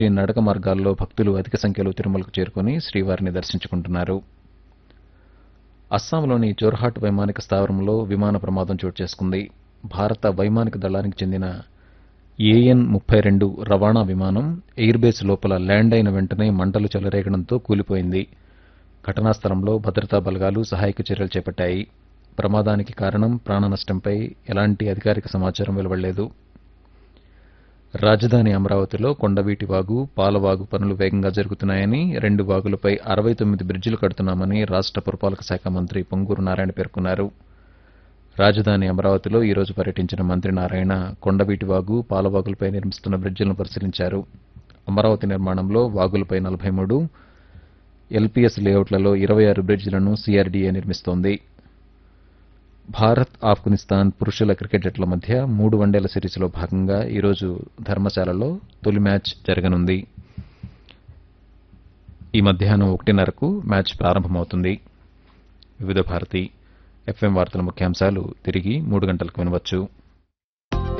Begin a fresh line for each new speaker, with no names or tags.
ఈ నడక మార్గాల్లో భక్తులు అధిక సంఖ్యలో తిరుమలకు చేరుకుని శ్రీవారిని దర్శించుకుంటున్నారు అస్సాంలోని జోర్హాట్ వైమానిక స్థావరంలో విమాన ప్రమాదం చోటు చేసుకుంది భారత వైమానిక దళానికి చెందిన ఏఎన్ ముప్పై రెండు రవాణా విమానం ఎయిర్బేస్ లోపల ల్యాండ్ అయిన వెంటనే మంటలు చెలరేగడంతో కూలిపోయింది ఘటనా స్థలంలో భద్రతా బలగాలు సహాయక చర్యలు చేపట్టాయి ప్రమాదానికి కారణం ప్రాణ నష్టంపై ఎలాంటి అధికారిక సమాచారం వెలువడలేదు రాజధాని అమరావతిలో కొండవీటి వాగు పాలవాగు పనులు వేగంగా జరుగుతున్నాయని రెండు వాగులపై అరవై తొమ్మిది బ్రిడ్జిలు కడుతున్నామని రాష్ట్ర పురపాలక శాఖ మంత్రి పొంగూరు నారాయణ పేర్కొన్నారు రాజధాని అమరావతిలో ఈ రోజు పర్యటించిన మంత్రి నారాయణ కొండవీటి వాగు పాలవాగులపై నిర్మిస్తున్న బ్రిడ్జిలను పరిశీలించారు అమరావతి నిర్మాణంలో వాగులపై నలభై మూడు ఎల్పీఎస్ లేఅవుట్లలో ఇరవై ఆరు బ్రిడ్జిలను సీఆర్డీఏ నిర్మిస్తోంది భారత్ ఆఫ్ఘనిస్తాన్ పురుషుల క్రికెట్ జట్ల మధ్య మూడు వన్డేల సిరీస్లో భాగంగా ఈరోజు ధర్మశాలలో తొలి మ్యాచ్ జరగనుంది ఈ మధ్యాహ్నం ఒకటిన్నరకు మ్యాచ్ ప్రారంభమవుతుంది వివిధ భారతి ఎఫ్ఎం వార్తల ముఖ్యాంశాలు తిరిగి మూడు గంటలకు వినవచ్చు